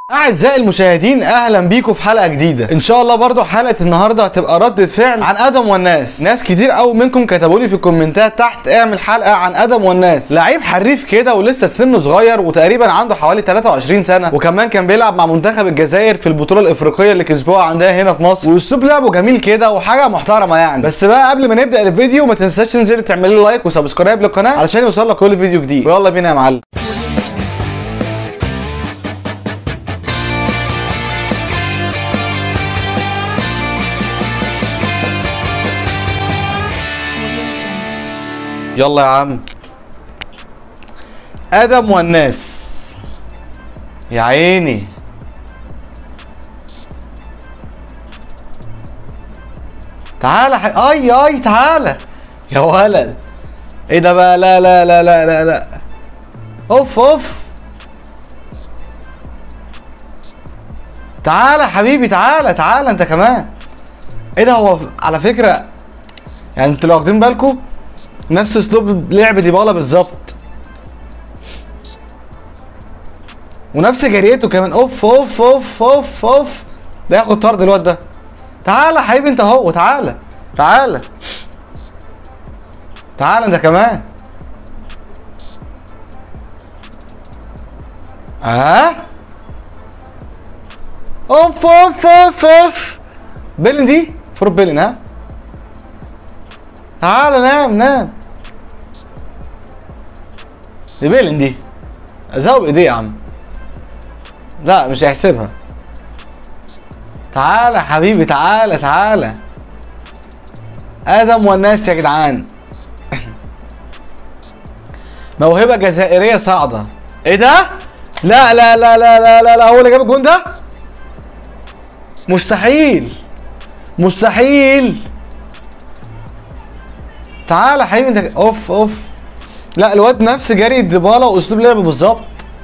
اعزائي المشاهدين اهلا بيكم في حلقه جديده ان شاء الله برضو حلقه النهارده هتبقى ردة فعل عن ادم والناس ناس كتير قوي منكم كتبوا لي في الكومنتات تحت اعمل حلقه عن ادم والناس لعيب حريف كده ولسه سنه صغير وتقريبا عنده حوالي 23 سنه وكمان كان بيلعب مع منتخب الجزائر في البطوله الافريقيه اللي كسبوها عندها هنا في مصر واسلوب لعبه جميل كده وحاجه محترمه يعني بس بقى قبل ما نبدا الفيديو ما تنساش تنزل تعمل لي لايك وسبسكرايب للقناه علشان يوصلك كل فيديو جديد ويلا بينا يا معلم يلا يا عم ادم والناس يا عيني تعالى ح... اي اي تعالى يا ولد ايه ده بقى لا لا لا لا لا لا اوف اوف تعالى حبيبي تعالى تعالى انت كمان ايه ده هو على فكره يعني انتوا لو واخدين بالكم نفس اسلوب لعب ديبالا بالظبط ونفس جريته كمان اوف اوف اوف اوف اوف ده ياخد طرد الواد ده تعالى يا حبيبي انت اهو تعالى تعالى تعالى انت كمان ها اوف اوف اوف اوف بيلن دي فور بيلن ها تعالى نام نام دي بيلن دي ازوق ايديه يا عم لا مش هيحسبها تعالى حبيبي تعالى تعالى ادم والناس يا جدعان موهبة جزائرية صاعدة ايه ده؟ لا لا لا لا لا لا, لا هو اللي جاب الجون ده؟ مستحيل مستحيل تعالى يا حبيبي انت اوف اوف لا الواد نفس جري ديبالا واسلوب لعبه بالظبط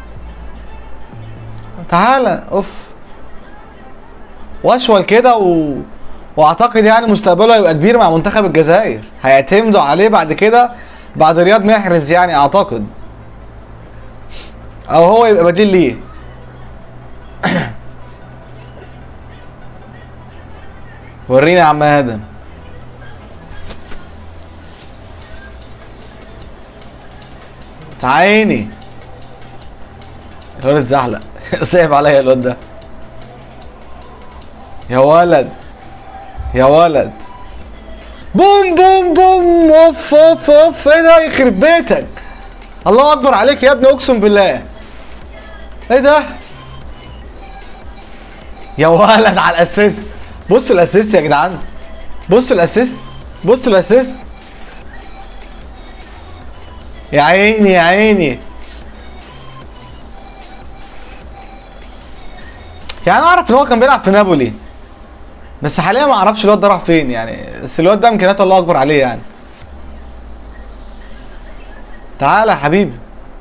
تعالى اوف واشول كده و... واعتقد يعني مستقبله هيبقى كبير مع منتخب الجزائر هيعتمدوا عليه بعد كده بعد رياض محرز يعني اعتقد او هو يبقى بديل ليه ورينا يا عم ادم تعيني الولد اتزحلق صعب عليا الواد ده يا ولد يا ولد بوم بوم بوم اوف اوف اوف ايه ده يخرب بيتك الله اكبر عليك يا ابني اقسم بالله ايه ده يا ولد على الاسيست بصوا الاسيست يا جدعان بصوا الاسيست بصوا الاسيست يا عيني يا عيني يعني انا اعرف ان هو كان بيلعب في نابولي بس حاليا ما اعرفش الواد ده راح فين يعني بس الواد ده امكانياته الله اكبر عليه يعني تعالى يا حبيبي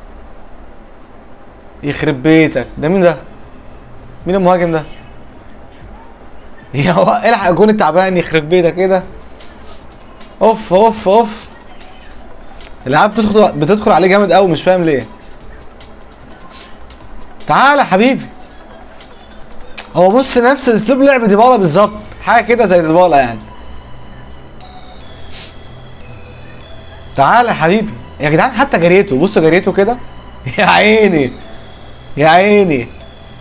يخرب بيتك ده مين ده مين المهاجم ده يا هو الحق الجون التعبان يخرب بيتك ايه ده اوف اوف اوف العيال بتدخل بتدخل عليه جامد قوي مش فاهم ليه تعالى يا حبيبي هو بص نفس اسلوب لعب ديبالا بالظبط حاجه كده زي ديبالا يعني تعالى يا حبيبي يا جدعان حتى جريته بصوا جريته كده يا عيني يا عيني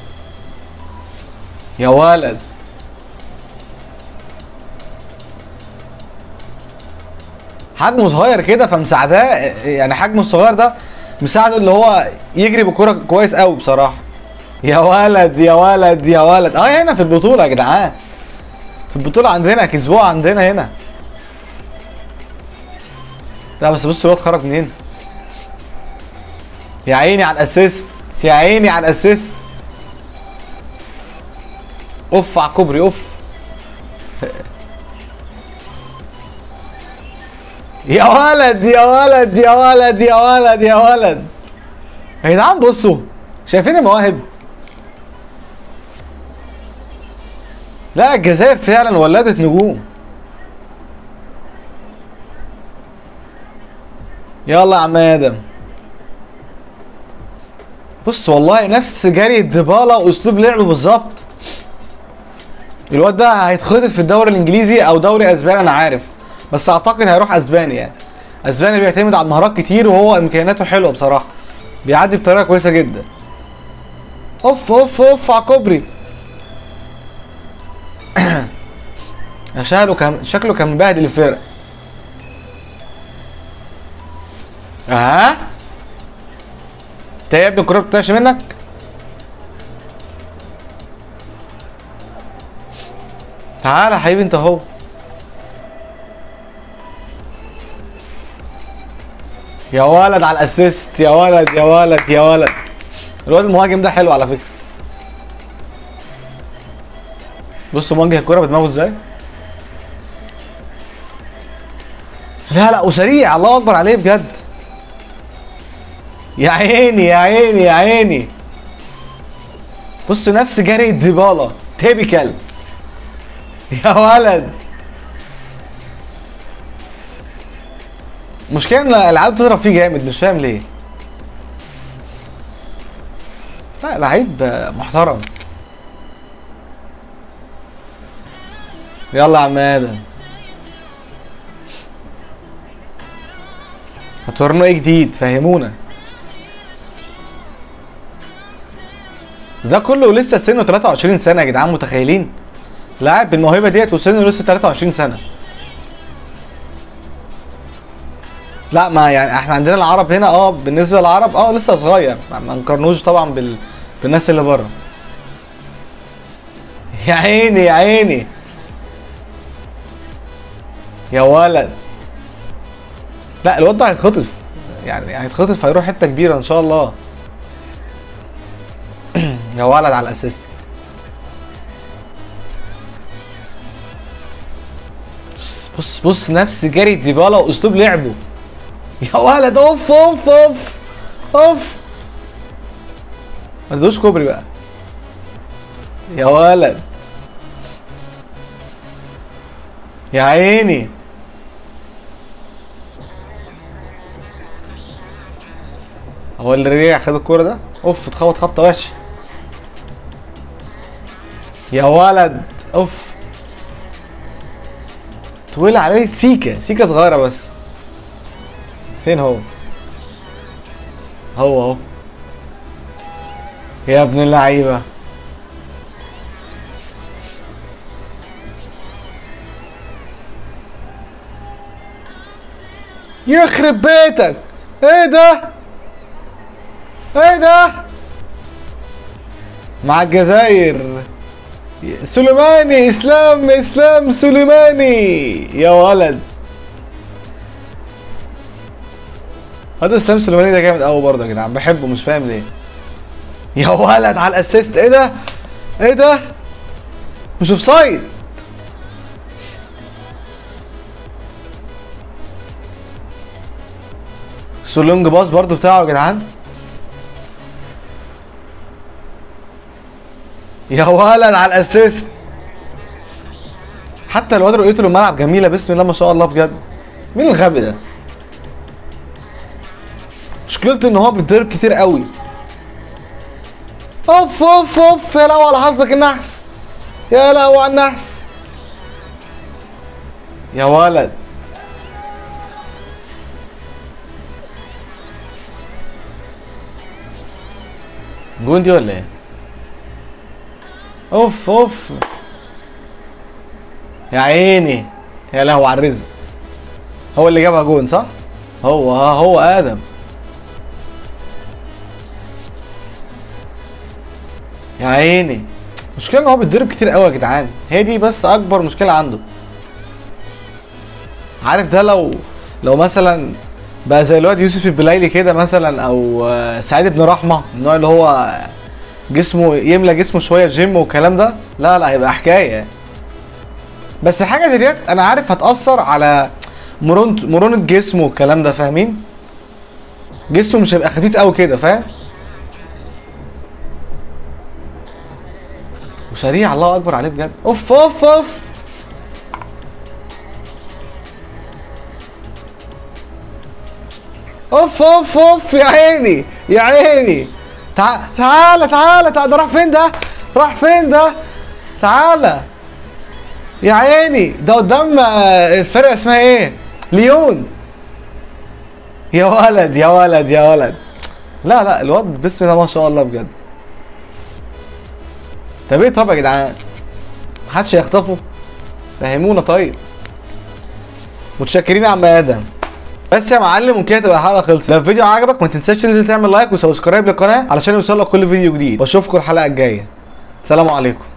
يا ولد حجمه صغير كده فمساعداه يعني حجمه الصغير ده مساعده اللي هو يجري بالكوره كويس قوي بصراحه يا ولد يا ولد يا ولد اه هنا في البطوله يا جدعان في البطوله عندنا كسبوها عندنا هنا لا بس بص الواد خرج منين يا عيني على الاسيست يا عيني على الاسيست اوف على الكوبري اوف يا ولد يا ولد يا ولد يا ولد يا ولد يا جدعان بصوا شايفين المواهب لا الجزائر فعلا ولدت نجوم يلا يا عم ادم بص والله نفس جري الديبالا واسلوب لعبه بالظبط الواد ده هيتخطف في الدوري الانجليزي او دوري اسباني انا عارف بس اعتقد هيروح اسباني يعني اسباني بيعتمد على المهارات كتير وهو امكانياته حلوه بصراحه بيعدي بطريقه كويسه جدا اوف اوف اوف على كوبري شكله كان شكله كان مبهدل الفرق اه انت يا ابني الكوره بتطلعش منك تعالى يا حبيبي انت اهو يا ولد على الاسيست يا ولد يا ولد يا ولد الواد المهاجم ده حلو على فكره بص موجه الكوره بدماغه ازاي لا لا وسريع الله اكبر عليه بجد يا عيني يا عيني يا عيني بص نفس جري ديبالا تيبيكال يا ولد مشكلة ان الالعاب بتضرب فيه جامد مش فاهم ليه لا لعيب محترم يلا يا عم ادم هتورينا ايه جديد فهمونا ده كله لسه سنه 23 سنه يا جدعان متخيلين لاعب بالموهبه ديت وسنه لسه 23 سنه لا ما يعني احنا عندنا العرب هنا اه بالنسبه للعرب اه لسه صغير ما ما نقارنوش طبعا بال... بالناس اللي بره يا عيني يا عيني يا ولد لا الواد ده هيتخطف يعني هيتخطف هيروح حته كبيره ان شاء الله يا ولد على الاسيست بص بص بص نفس جري ديبالا واسلوب لعبه يا ولد اوف اوف اوف اوف ما تدوش كوبري بقى يا ولد يا عيني هو اللي رجع خد الكوره ده اوف اتخبط خبطه وحشه يا ولد اوف طويل عليه سيكا سيكا صغيره بس فين هو هو اهو يا ابن اللعيبه يخرب بيتك ايه ده ايه ده مع الجزائر سليماني اسلام اسلام سليماني يا ولد هذا اسلام سليماني ده جامد قوي برضه يا جدعان بحبه مش فاهم ليه يا ولد على الاسيست ايه ده ايه ده مش اوف سايد سولونج باص برضه بتاعه يا جدعان يا ولد على الاسيست حتى الواد رؤيته للملعب جميله بسم الله ما شاء الله بجد مين الغبي ده مشكلته ان هو بيتضرب كتير قوي اوف اوف اوف يا لهوي على حظك النحس يا لهوي على النحس يا ولد جون دي ولا ايه اوف اوف يا عيني يا لهوي على الرزق هو اللي جابها جون صح هو ها هو ادم يا عيني المشكله ان هو بيتضرب كتير قوي يا جدعان هي دي بس اكبر مشكله عنده عارف ده لو لو مثلا بقى زي الواد يوسف البلايلي كده مثلا او آه، سعيد بن رحمه النوع اللي هو جسمه يملى جسمه شويه جيم والكلام ده لا لا هيبقى حكايه بس حاجه زي ديت انا عارف هتاثر على مرونه مرونه جسمه والكلام ده فاهمين جسمه مش هيبقى خفيف قوي كده فاهم وسريع الله اكبر عليه بجد اوف اوف اوف اوف اوف اوف يا عيني يا عيني تعال تعالى تعالى تعالى ده راح فين ده راح فين ده تعالى يا عيني ده قدام آه، الفرقه اسمها ايه ليون يا ولد يا ولد يا ولد لا لا الواد بسم الله ما شاء الله بجد طب ايه طب يا جدعان محدش هيخطفه فهمونا طيب متشكرين يا عم ادم بس يا معلم وكده تبقى الحلقه خلصت لو الفيديو عجبك ما تنساش تنزل تعمل لايك وسبسكرايب للقناه علشان يوصلك كل فيديو جديد واشوفكم الحلقه الجايه سلام عليكم